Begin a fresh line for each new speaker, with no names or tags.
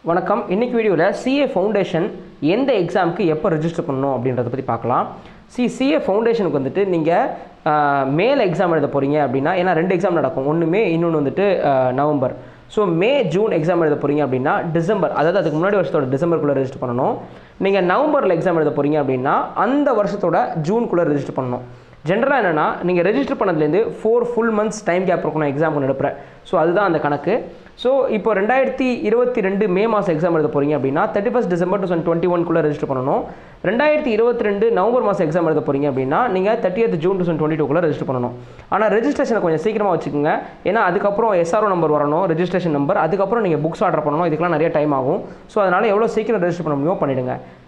வணக்கம் இன்னைக்கு வீடியோவில் சிஏ ஃபவுண்டேஷன் எந்த எக்ஸாமுக்கு எப்போ ரெஜிஸ்டர் பண்ணணும் அப்படின்றத பற்றி பார்க்கலாம் சி சிஏ ஃபவுண்டேஷனுக்கு வந்துட்டு நீங்கள் மேல் எக்ஸாம் எழுத போகிறீங்க அப்படின்னா ஏன்னா ரெண்டு எக்ஸாம் நடக்கும் ஒன்று மே இன்னொன்று வந்துட்டு ah, November so May June exam எழுத போகிறீங்க அப்படின்னா டிசம்பர் அதாவது அதுக்கு முன்னாடி வருஷத்தோட டிசம்பருக்குள்ளே ரெஜிஸ்டர் பண்ணணும் நீங்கள் நவம்பரில் எக்ஸாம் எழுத போகிறீங்க அப்படின்னா அந்த வருஷத்தோட ஜூனுக்குள்ளே ரெஜிஸ்டர் பண்ணணும் ஜென்ரலாக என்னென்னா நீங்கள் ரெஜிஸ்டர் பண்ணதுலேருந்து four full months time gap இருக்கும் நான் எக்ஸாம் எடுப்புறேன் ஸோ அதுதான் அந்த கணக்கு ஸோ இப்போ ரெண்டாயிரத்தி இருபத்தி ரெண்டு மே மாதம் எக்ஸாம் எழுத போகிறீங்க அப்படின்னா thirty first December two thousand twenty ஒன்குள்ளே ரெஜிஸ்டர் பண்ணணும் ரெண்டாயிரத்தி இருபத்தி ரெண்டு நவம்பர் மாதம் எக்ஸாம் எழுத போகிறீங்க அப்படின்னா நீங்கள் thirtieth June two thousand twenty டூக்குள்ளே ரெஜிஸ்டர் பண்ணணும் ஆனால் ரெஜிஸ்ட்ரேஷனை கொஞ்சம் சீக்கிரமாக வச்சுக்கோங்க ஏன்னா அதுக்கப்புறம் எஸ்ஆர்ஓ நம்பர் வரணும் ரெஜிஸ்ட்ரேஷன் நம்பர் அதுக்கப்புறம் நீங்கள் புக்ஸ் ஆர்டர் பண்ணணும் இதுக்கெல்லாம் நிறைய டைம் ஆகும் ஸோ அதனால் எவ்வளோ சீக்கிரம் ரெஜிஸ்டர் பண்ண முடியுமோ பண்ணிவிடுங்க